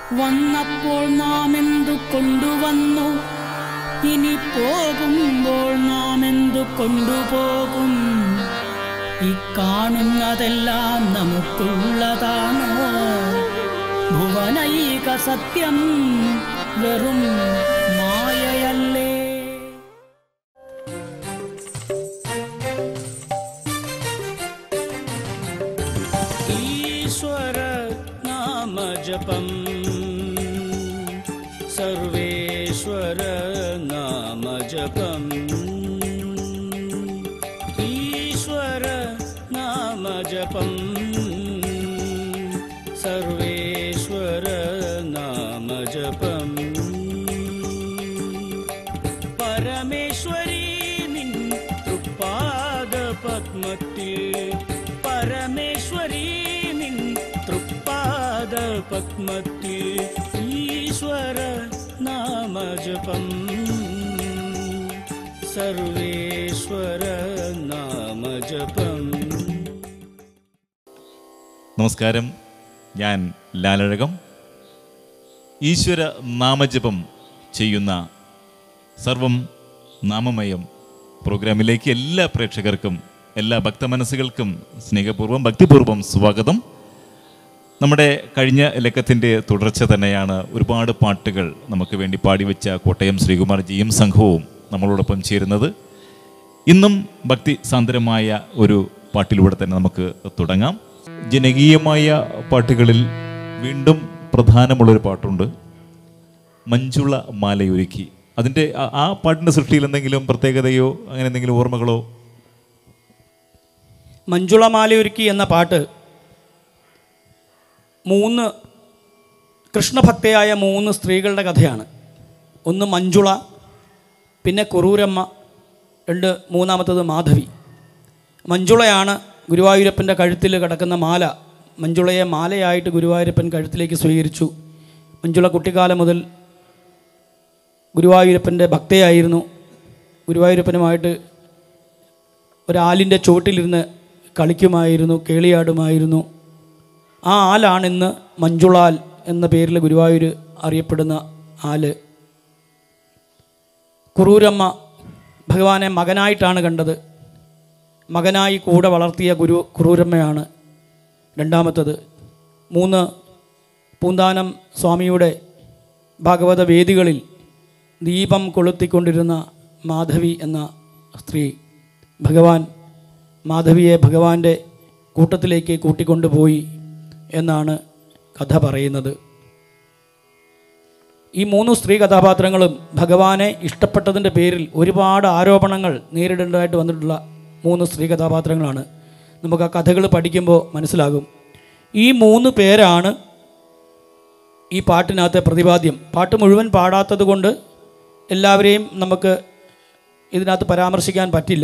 വന്നപ്പോൾ നാം എന്തു കൊണ്ടുവന്നു ഇനി പോകുമ്പോൾ നാം എന്തു കൊണ്ടുപോകും ഈ കാണുന്നതെല്ലാം നമുക്കുള്ളതാണോ ഭുവനൈക സത്യം വെറും മായയല്ലേ ഈശ്വര നാമജപം സർവേശ്വര നാമജപം ഈശ്വര നാമജപം സർവേശ്വര നാമജപം പരമേശ്വരി നിൻ തൃപ്പാദ പത്മത്തിൽ പരമേശ്വരി നിൻ തൃപ്പാദ പത്മത്തിൽ ഈശ്വര നാമജപം സർവേശ്വര നാമജപം നമസ്കാരം ഞാൻ ലാലഴകം ഈശ്വര നാമജപം ചെയ്യുന്ന സർവം നാമമയം പ്രോഗ്രാമിലേക്ക് എല്ലാ പ്രേക്ഷകർക്കും എല്ലാ ഭക്തമനസ്സുകൾക്കും സ്നേഹപൂർവ്വം ഭക്തിപൂർവ്വം സ്വാഗതം നമ്മുടെ കഴിഞ്ഞ ലക്കത്തിൻ്റെ തുടർച്ച തന്നെയാണ് ഒരുപാട് പാട്ടുകൾ നമുക്ക് വേണ്ടി പാടിവെച്ച കോട്ടയം ശ്രീകുമാർ ജിയും സംഘവും നമ്മളോടൊപ്പം ചേരുന്നത് ഇന്നും ഭക്തി സാന്ദ്രമായ ഒരു പാട്ടിലൂടെ തന്നെ നമുക്ക് തുടങ്ങാം ജനകീയമായ പാട്ടുകളിൽ വീണ്ടും പ്രധാനമുള്ളൊരു പാട്ടുണ്ട് മഞ്ജുള മാലയൊരുക്കി അതിൻ്റെ ആ- ആ പാട്ടിൻ്റെ സൃഷ്ടിയിൽ എന്തെങ്കിലും പ്രത്യേകതയോ അങ്ങനെ എന്തെങ്കിലും ഓർമ്മകളോ മഞ്ജുളമാലയൊരുക്കി എന്ന പാട്ട് മൂന്ന് കൃഷ്ണഭക്തയായ മൂന്ന് സ്ത്രീകളുടെ കഥയാണ് ഒന്ന് മഞ്ജുള പിന്നെ കുറൂരമ്മ രണ്ട് മൂന്നാമത്തത് മാധവി മഞ്ജുളയാണ് ഗുരുവായൂരപ്പൻ്റെ കഴുത്തിൽ കിടക്കുന്ന മാല മഞ്ജുളയെ മാലയായിട്ട് ഗുരുവായൂരപ്പൻ കഴുത്തിലേക്ക് സ്വീകരിച്ചു മഞ്ജുള കുട്ടിക്കാലം മുതൽ ഗുരുവായൂരപ്പൻ്റെ ഭക്തയായിരുന്നു ഗുരുവായൂരപ്പനുമായിട്ട് ഒരാലിൻ്റെ ചുവട്ടിലിരുന്ന് കളിക്കുമായിരുന്നു കേളിയാടുമായിരുന്നു ആ ആലാണ് ഇന്ന് മഞ്ജുളാൽ എന്ന പേരിൽ ഗുരുവായൂർ അറിയപ്പെടുന്ന ആല് കുറൂരമ്മ ഭഗവാനെ മകനായിട്ടാണ് കണ്ടത് മകനായി കൂടെ വളർത്തിയ ഗുരു കുറൂരമ്മയാണ് രണ്ടാമത്തത് മൂന്ന് പൂന്താനം സ്വാമിയുടെ ഭാഗവത വേദികളിൽ ദീപം കൊളുത്തിക്കൊണ്ടിരുന്ന മാധവി എന്ന സ്ത്രീ ഭഗവാൻ മാധവിയെ ഭഗവാന്റെ കൂട്ടത്തിലേക്ക് കൂട്ടിക്കൊണ്ടുപോയി എന്നാണ് കഥ പറയുന്നത് ഈ മൂന്ന് സ്ത്രീ കഥാപാത്രങ്ങളും ഭഗവാനെ ഇഷ്ടപ്പെട്ടതിൻ്റെ പേരിൽ ഒരുപാട് ആരോപണങ്ങൾ നേരിടേണ്ടതായിട്ട് വന്നിട്ടുള്ള മൂന്ന് സ്ത്രീ കഥാപാത്രങ്ങളാണ് നമുക്ക് ആ കഥകൾ പഠിക്കുമ്പോൾ മനസ്സിലാകും ഈ മൂന്ന് പേരാണ് ഈ പാട്ടിനകത്തെ പ്രതിപാദ്യം പാട്ട് മുഴുവൻ പാടാത്തത് കൊണ്ട് എല്ലാവരെയും നമുക്ക് ഇതിനകത്ത് പരാമർശിക്കാൻ പറ്റില്ല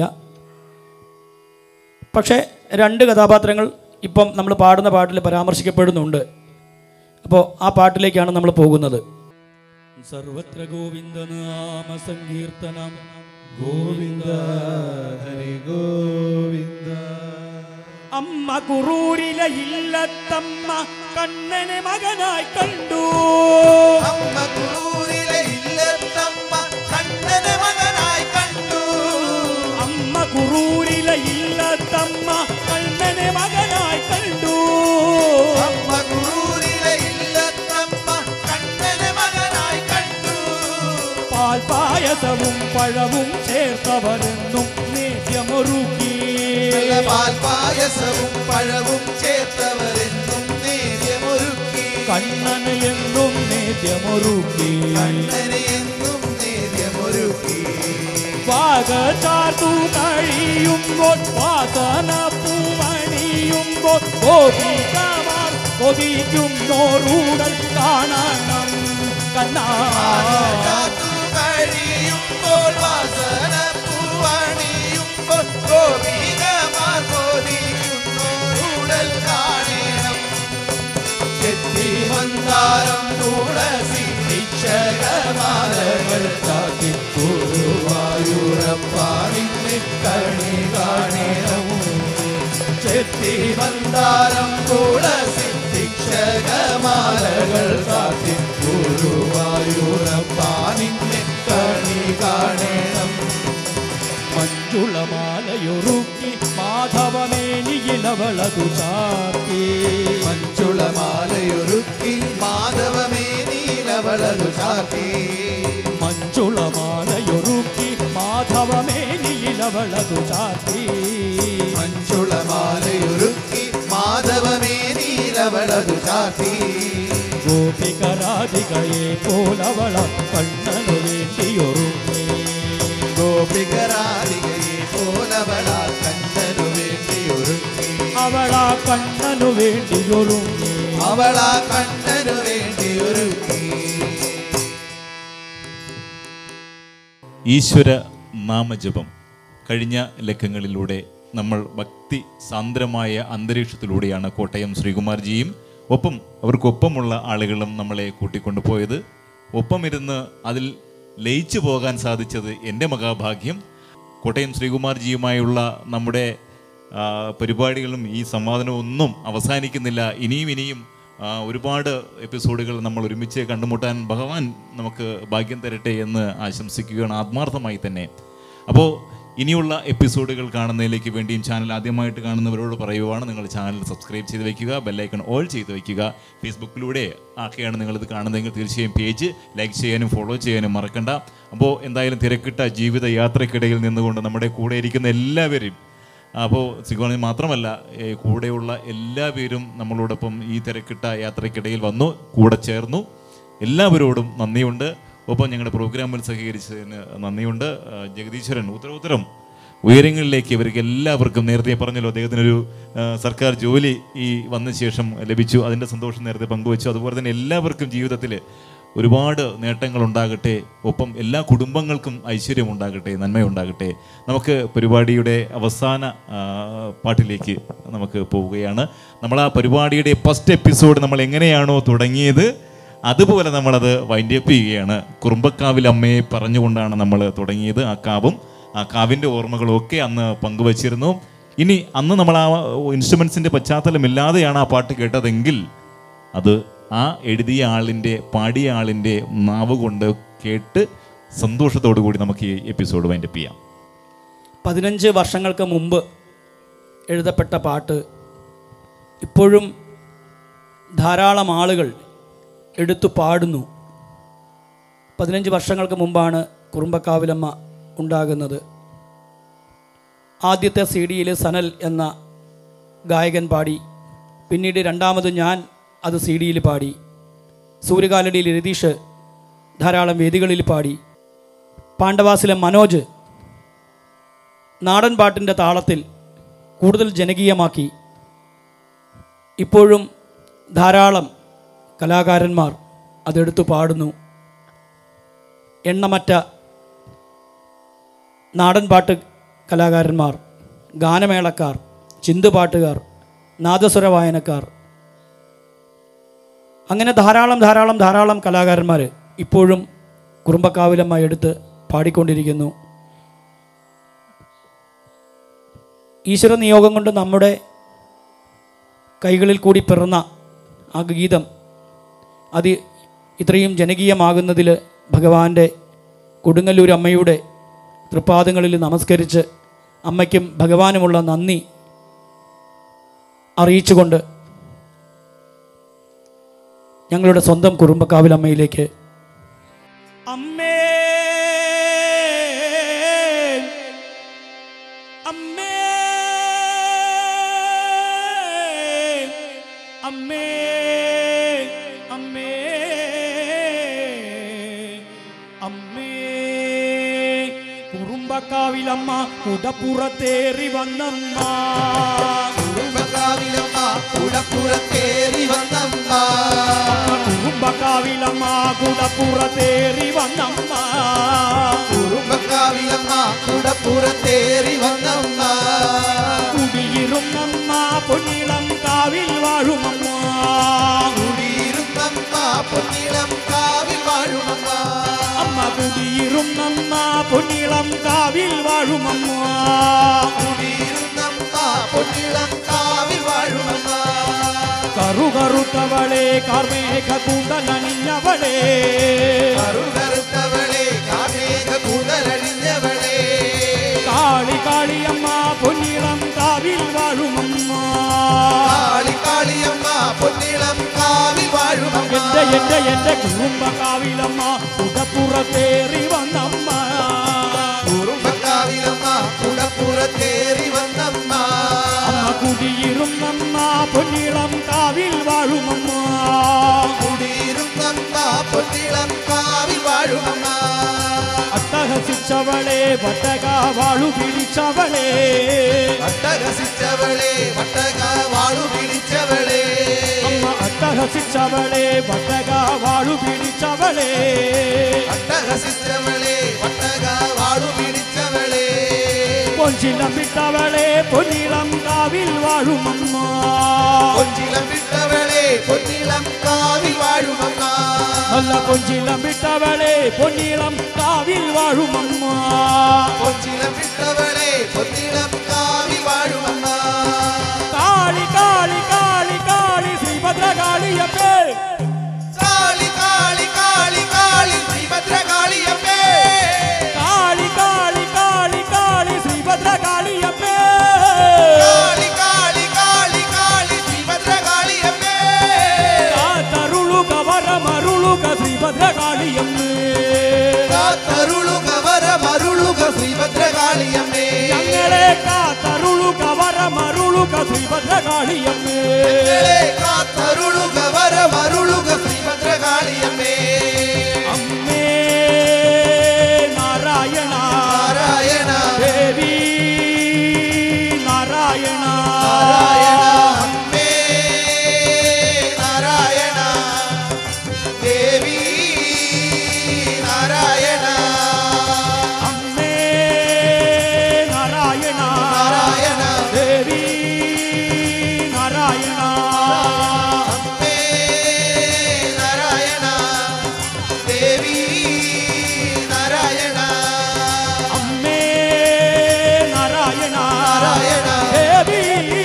പക്ഷേ രണ്ട് കഥാപാത്രങ്ങൾ ഇപ്പം നമ്മൾ പാടുന്ന പാട്ടിൽ പരാമർശിക്കപ്പെടുന്നുണ്ട് അപ്പോൾ ആ പാട്ടിലേക്കാണ് നമ്മൾ പോകുന്നത് സർവത്ര ഗോവിന്ദ നാമ സങ്കീർത്തനം ഗോവിന്ദ ഹരി ഗോവിന്ദ അമ്മ കുറൂരിലെ ഇല്ലത്തമ്മ കണ്ണനെ മകനായി കണ്ടു അമ്മ കുറൂരിലെ ഇല്ലത്തമ്മ കണ്ണനെ മകനായി കണ്ടു അമ്മ കുറൂരിലെ ഇല്ലത്തമ്മ കണ്ണനെ മകനായി കണ്ടു അമ്മ കുറൂരിലെ ഇല്ലത്തമ്മ കണ്ണനെ മകനായി കണ്ടു പാൽ പായസവും പഴവും ചേർത്തവരെന്നും നേദ്യമൊരുക്കി നല്ല പാൽപായസവും പഴവും ചേർത്തവരെന്നും നേര്യമൊരുക്കി കണ്ണന് എന്നും നേദ്യമൊരുക്കി കണ്ണനെ എന്നും നേര്യമൊരുക്കി പാകചാർത്തു കഴിയുമ്പോൾ വാസന പൂവണിയുമ്പോൾ ഗോപികമാർ കൊതിക്കുന്നോറൂടൽ കാണണം കണ്ണാ കാത്തു കഴിയുമ്പോൾ വാസന പൂവണിയുമ്പോൾ ഗോപികമാർ കൊതിക്കുന്നോരുടൽ കാണണം ചെത്തി മന്ദാരം തുളസി ഭിക്ഷകമാലകൾ കാത്തി ഗുരുവായൂരപ്പാണിന്റെ കണി കാണണം ചെത്തി മന്ദാരം തുളസി ഭിക്ഷകമാലകൾ കാത്തി അമ്മ നിന്നെ കണി കാണണം മഞ്ജുളമാലയൊരുക്കി മാധവമേനിയിലവളതു ചാർത്തി മഞ്ചുളമാലയൊരുക്കി മാധവമേ നീലവളതു ചാത്തി മഞ്ജുളമാലയൊരുക്കി മാധവമേനിയിലവളതു ചാർത്തി മഞ്ചുളമാലയൊരുക്കി മാധവമേ നീലവളതു ചാത്തി ഗോപികരാധികയെ പോലവള കണ്ണനു വേണ്ടിയൊരുങ്ങി ഗോപികരാധികയെ പോലവള കണ്ണനു വേണ്ടി ഒരുക്കി അവളാ കണ്ണനു വേണ്ടിയൊരുങ്ങി അവള കണ്ണനു വേണ്ടി ഒരുക്കി ഈശ്വര നാമജപം കഴിഞ്ഞ ലക്കങ്ങളിലൂടെ നമ്മൾ ഭക്തി സാന്ദ്രമായ അന്തരീക്ഷത്തിലൂടെയാണ് കോട്ടയം ശ്രീകുമാർജിയും ഒപ്പം അവർക്കൊപ്പമുള്ള ആളുകളും നമ്മളെ കൂട്ടിക്കൊണ്ടുപോയത് ഒപ്പം ഇരുന്ന് അതിൽ ലയിച്ചു പോകാൻ സാധിച്ചത് എൻ്റെ മഹാഭാഗ്യം കോട്ടയം ശ്രീകുമാർജിയുമായുള്ള നമ്മുടെ ആ, പരിപാടികളും ഈ സംവാദനവും ഒന്നും അവസാനിക്കുന്നില്ല ഇനിയും ഇനിയും ആ, ഒരുപാട് എപ്പിസോഡുകൾ നമ്മൾ ഒരുമിച്ച് കണ്ടുമുട്ടാൻ ഭഗവാൻ നമുക്ക് ഭാഗ്യം തരട്ടെ എന്ന് ആശംസിക്കുകയാണ് ആത്മാർത്ഥമായി തന്നെ അപ്പോൾ ഇനിയുള്ള എപ്പിസോഡുകൾ കാണുന്നതിലേക്ക് വേണ്ടിയും ചാനൽ ആദ്യമായിട്ട് കാണുന്നവരോട് പറയുവാണ് നിങ്ങൾ ചാനൽ സബ്സ്ക്രൈബ് ചെയ്ത് വയ്ക്കുക ബെല്ലൈക്കൺ ഓൾ ചെയ്ത് വയ്ക്കുക ഫേസ്ബുക്കിലൂടെ ആക്കെയാണ് നിങ്ങളിത് കാണുന്നതെങ്കിൽ തീർച്ചയായും പേജ് ലൈക്ക് ചെയ്യാനും ഫോളോ ചെയ്യാനും മറക്കണ്ട അപ്പോൾ എന്തായാലും തിരക്കിട്ട ജീവിത യാത്രക്കിടയിൽ നിന്നുകൊണ്ട് നമ്മുടെ കൂടെ ഇരിക്കുന്ന എല്ലാവരും അപ്പോൾ ശ്രീകുമാരൻ മാത്രമല്ല ഏ, കൂടെയുള്ള എല്ലാവരും നമ്മളോടൊപ്പം ഈ തിരക്കിട്ട യാത്രയ്ക്കിടയിൽ വന്നു കൂടെ ചേർന്നു എല്ലാവരോടും നന്ദിയുണ്ട് ഒപ്പം ഞങ്ങളുടെ പ്രോഗ്രാമിൽ സഹകരിച്ചതിന് നന്ദിയുണ്ട് ആ, ജഗദീശ്വരൻ ഉത്തരോത്തരം ഉയരങ്ങളിലേക്ക് ഇവർക്ക് എല്ലാവർക്കും നേരത്തെ പറഞ്ഞല്ലോ അദ്ദേഹത്തിനൊരു ആ, സർക്കാർ ജോലി ഈ വന്ന ശേഷം ലഭിച്ചു അതിൻ്റെ സന്തോഷം നേരത്തെ പങ്കുവച്ചു അതുപോലെ തന്നെ എല്ലാവർക്കും ജീവിതത്തിൽ ഒരുപാട് നേട്ടങ്ങൾ ഉണ്ടാകട്ടെ ഒപ്പം എല്ലാ കുടുംബങ്ങൾക്കും ഐശ്വര്യം ഉണ്ടാകട്ടെ നന്മയുണ്ടാകട്ടെ നമുക്ക് പരിപാടിയുടെ അവസാന ആ, പാട്ടിലേക്ക് നമുക്ക് പോവുകയാണ് നമ്മൾ ആ പരിപാടിയുടെ ഫസ്റ്റ് എപ്പിസോഡ് നമ്മൾ എങ്ങനെയാണോ തുടങ്ങിയത് അതുപോലെ നമ്മളത് വൈൻഡ് അപ്പ് ചെയ്യുകയാണ് കുറുമ്പക്കാവിൽ അമ്മയെ പറഞ്ഞുകൊണ്ടാണ് നമ്മൾ തുടങ്ങിയത് ആ കാവും ആ കാവിൻ്റെ ഓർമ്മകളും ഒക്കെ അന്ന് പങ്കുവച്ചിരുന്നു ഇനി അന്ന് നമ്മൾ ആ ഇൻസ്ട്രുമെൻസിൻ്റെ പശ്ചാത്തലമില്ലാതെയാണ് ആ പാട്ട് കേട്ടതെങ്കിൽ അത് ആ എഴുതിയ ആളിൻ്റെ പാടിയ ആളിൻ്റെ നാവ് കൊണ്ട് കേട്ട് സന്തോഷത്തോടു കൂടി നമുക്ക് ഈ എപ്പിസോഡ് വൈൻഡപ്പ് ചെയ്യാം പതിനഞ്ച് വർഷങ്ങൾക്ക് മുമ്പ് എഴുതപ്പെട്ട പാട്ട് ഇപ്പോഴും ധാരാളം ആളുകൾ എടുത്തു പാടുന്നു പതിനഞ്ച് വർഷങ്ങൾക്ക് മുമ്പാണ് കുറുമ്പക്കാവിലമ്മ ഉണ്ടാകുന്നത് ആദ്യത്തെ സി ഡിയിൽ സനൽ എന്ന ഗായകൻ പാടി പിന്നീട് രണ്ടാമത് ഞാൻ അത് സി ഡിയിൽ പാടി സൂര്യകാലടിയിൽ രതീഷ് ധാരാളം വേദികളിൽ പാടി പാണ്ഡവാസിലെ മനോജ് നാടൻ പാട്ടിൻ്റെ താളത്തിൽ കൂടുതൽ ജനകീയമാക്കി ഇപ്പോഴും ധാരാളം കലാകാരന്മാർ അതെടുത്തു പാടുന്നു എണ്ണമറ്റ നാടൻ പാട്ട് കലാകാരന്മാർ ഗാനമേളക്കാർ ചിന്തുപാട്ടുകാർ നാദസ്വര വായനക്കാർ അങ്ങനെ ധാരാളം ധാരാളം ധാരാളം കലാകാരന്മാർ ഇപ്പോഴും കുറുമ്പക്കാവിലമ്മ എടുത്ത് പാടിക്കൊണ്ടിരിക്കുന്നു ഈശ്വര നിയോഗം കൊണ്ട് നമ്മുടെ കൈകളിൽ കൂടി പിറന്ന ആ ഗീതം അത് ഇത്രയും ജനകീയമാകുന്നതിൽ ഭഗവാന്റെ കൊടുങ്ങല്ലൂർ അമ്മയുടെ തൃപ്പാദങ്ങളിൽ നമസ്കരിച്ച് അമ്മയ്ക്കും ഭഗവാനുമുള്ള നന്ദി അറിയിച്ചുകൊണ്ട് ഞങ്ങളുടെ സ്വന്തം കുറുമ്പക്കാവിൽ അമ്മയിലേക്ക് അമ്മേ അമ്മേ അമ്മേ അമ്മേ അമ്മേ കുറുമ്പക്കാവിലമ്മ കുടപ്പുറത്തേറി വന്നമ്മ കുടുംബക്കാവിലമ്മ കുടപ്പുറത്തേറി വന്നമ്മ കുറുമ്പക്കാവിലമ്മ കുടപ്പുറത്തേറി വന്നമ്മ കുടുംബക്കാവിലമ്മ കുടപ്പുറത്തേറി വന്നമ്മ കുടിയിരുന്നമ്മ പൊന്നിളം കാവിൽ വാഴുമമ്മ കുടിയിരുന്നമ്മ പൊന്നിളം കാവിൽ വാഴുമമ്മ അമ്മ കുടിയിരുന്നമ്മ പൊന്നിളം കാവിൽ വാഴുമമ്മ കുടിയിരുന്നമ്മ പൊന്നിളം കാവിൽ വാഴുമമ്മ കറുകറു കറുകറുത്തവളെ കാർമേഘ കൂന്തലണിഞ്ഞവളെ കറുകറുത്തവളെ കാമേഘ കൂടലണിഞ്ഞവളെ കാളി കാളിയമ്മ പൊന്നിളം കാവിൽ വാഴുമമ്മ കാളി കാളിയമ്മ പൊന്നിളം കാവിൽ വാഴുമമ്മ എന്റെ എന്റെ എന്റെ കുടുംബ കാവിലമ്മ കുടപ്പുറത്തേറി വന്നമ്മ കുറുമ്പക്കാവിലമ്മ കുടപ്പുറത്തേറി വന്നമ്മ അമ്മ കുടിയിരുന്നമ്മ പൊന്നിളം കാവിൽ വാഴുമമ്മ കുടിയിരുന്നമ്മ പൊന്നിളം കാവിൽ വാഴുമമ്മ അട്ടഹസിച്ചവളെ വട്ടക വാഴു പിടിച്ചവളെ വട്ടരസിച്ചവളെ വട്ടക വാളു പിടിച്ചവളെ അമ്മ അട്ടഹസിച്ചവളെ വട്ടക വാഴു പിടിച്ചവളെ വട്ടരസിച്ചവളെ വട്ടക വാളു പിടിച്ചവളെ പൊഞ്ചിലം വിട്ടവളെ പൊന്നിളം കാവിൽ വാഴുമമ്മ കൊഞ്ചിലം വിട്ടവളെ പൊന്നിളം കാവിൽ വാഴുമമ്മ നല്ല കൊഞ്ചിലം വിട്ടവളെ പൊന്നിളം കാവിൽ വാഴുമമ്മ കൊഞ്ചിലം വിട്ടവളെ പൊന്നിളം കാവിൽ വാഴുമമ്മ കാളി കാളി കാളി കാളി ശ്രീഭദ്രകാളിയപ്പേ കാളി കാളി കാളി കാളി ശ്രീഭദ്രകാളിയമ്മേ കാളി കാളി കാളി കാളി ശ്രീഭദ്രകാളിയപ്പേ കാളി കാളി കാളി കാളി ശ്രീഭദ്രകാളിയമ്മേ കാത്തരുളുക വരമരുളുക ശ്രീഭദ്രകാളിയമ്മേ കാത്തരുളുക വരമരുളുക ശ്രീഭദ്രകാളിയമ്മേ ഞങ്ങളെ കാത്തരുളുക വരമരുളുക ശ്രീഭദ്രകാളിയമ്മേ ഞങ്ങളെ കാത്തരുളുക വരമരുളുക ശ്രീഭദ്രകാളിയമ്മേ അമ്മേ നാരായണ നാരായണ ദേവി നാരായണ നാരായണ അമ്മേ നാരായണ ദേവി നാരായണ അമ്മേ നാരായണ നാരായണ ദേവി നാരായണ അമ്മേ നാരായണ ദേവി നാരായണ അമ്മേ നാരായണ നാരായണ ദേവി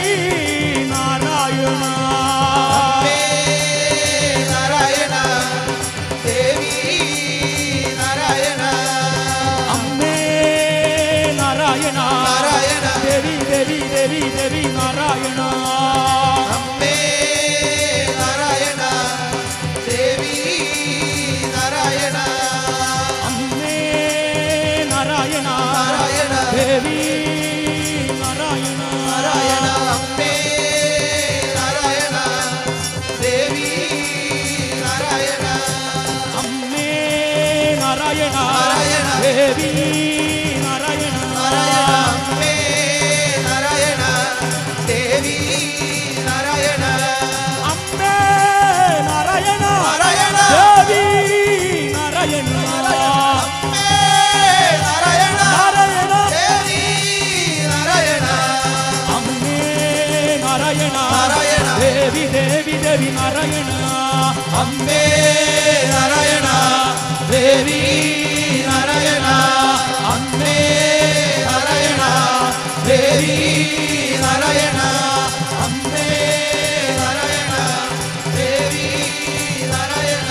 നാരായണ അമ്മേ നാരായണ ദേവി നാരായണ അമ്മേ നാരായണ നാരായണ ദേവി ദേവി ദേവി ദേവി നാരായണ അമ്മേ നാരായണ ദേവി നാരായണ അമ്മേ നാരായണ നാരായണ ദേവി നാരായണ നാരായണ അമ്മേ നാരായണ ദേവി നാരായണ അമ്മേ നാരായണ നാരായണ. ദേവി നാരായണ നാരായണ അമ്മേ നാരായണ ദേവി നാരായണ അമ്മേ നാരായണ നാരായണ. ദേവി നാരായണ അമ്മേ നാരായണ നാരായണ ദേവി നാരായണ അമ്മേ നാരായണ നാരായണ. ദേവി ദേവി ദേവി നാരായണ അമ്മേ നാരായണ ദേവി നാരായണ അമ്മേ നാരായണ ദേവി നാരായണ അമ്മേ നാരായണ ദേവി നാരായണ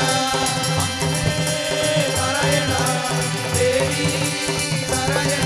അമ്മേ നാരായണ ദേവി നാരായണ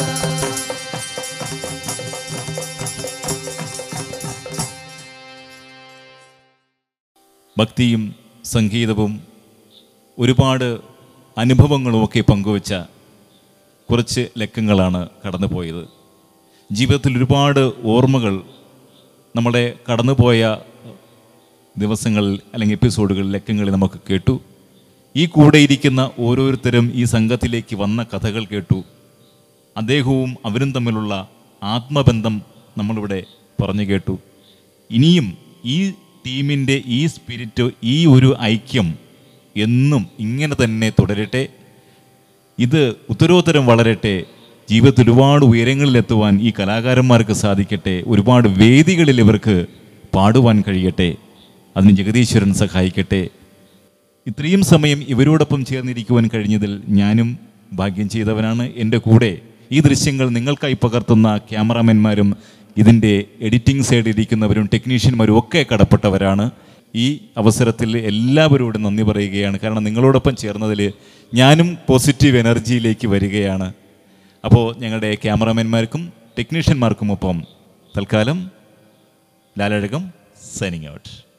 ഭക്തിയും സംഗീതവും ഒരുപാട് അനുഭവങ്ങളുമൊക്കെ പങ്കുവച്ച കുറച്ച് ലക്കങ്ങളാണ് കടന്നുപോയത് ജീവിതത്തിൽ ഒരുപാട് ഓർമ്മകൾ നമ്മുടെ കടന്നുപോയ ദിവസങ്ങളിൽ അല്ലെങ്കിൽ എപ്പിസോഡുകളിൽ ലക്കങ്ങളിൽ നമുക്ക് കേട്ടു ഈ കൂടെ ഇരിക്കുന്ന ഓരോരുത്തരും ഈ സംഘത്തിലേക്ക് വന്ന കഥകൾ കേട്ടു അദ്ദേഹവും അവരും തമ്മിലുള്ള ആത്മബന്ധം നമ്മളിവിടെ പറഞ്ഞു കേട്ടു ഇനിയും ഈ ടീമിൻ്റെ ഈ സ്പിരിറ്റ് ഈ ഒരു ഐക്യം എന്നും ഇങ്ങനെ തന്നെ തുടരട്ടെ ഇത് ഉത്തരോത്തരം വളരട്ടെ ജീവിതത്തിൽ ഒരുപാട് ഉയരങ്ങളിലെത്തുവാൻ ഈ കലാകാരന്മാർക്ക് സാധിക്കട്ടെ ഒരുപാട് വേദികളിൽ ഇവർക്ക് പാടുവാൻ കഴിയട്ടെ അതിന് ജഗദീശ്വരൻ സഹായിക്കട്ടെ ഇത്രയും സമയം ഇവരോടൊപ്പം ചേർന്നിരിക്കുവാൻ കഴിഞ്ഞതിൽ ഞാനും ഭാഗ്യം ചെയ്തവനാണ് എൻ്റെ കൂടെ ഈ ദൃശ്യങ്ങൾ നിങ്ങൾക്കായി പകർത്തുന്ന ക്യാമറാമാൻമാരും ഇതിൻ്റെ എഡിറ്റിംഗ് സൈഡിൽ ഇരിക്കുന്നവരും ടെക്നീഷ്യന്മാരും ഒക്കെ കടപ്പെട്ടവരാണ് ഈ അവസരത്തിൽ എല്ലാവരോടും നന്ദി പറയുകയാണ് കാരണം നിങ്ങളോടൊപ്പം ചേർന്നതിൽ ഞാനും പോസിറ്റീവ് എനർജിയിലേക്ക് വരികയാണ് അപ്പോൾ ഞങ്ങളുടെ ക്യാമറാമാൻമാർക്കും ടെക്നീഷ്യന്മാർക്കും ഒപ്പം തൽക്കാലം ലാലഴകം സൈനിങ് ഔട്ട്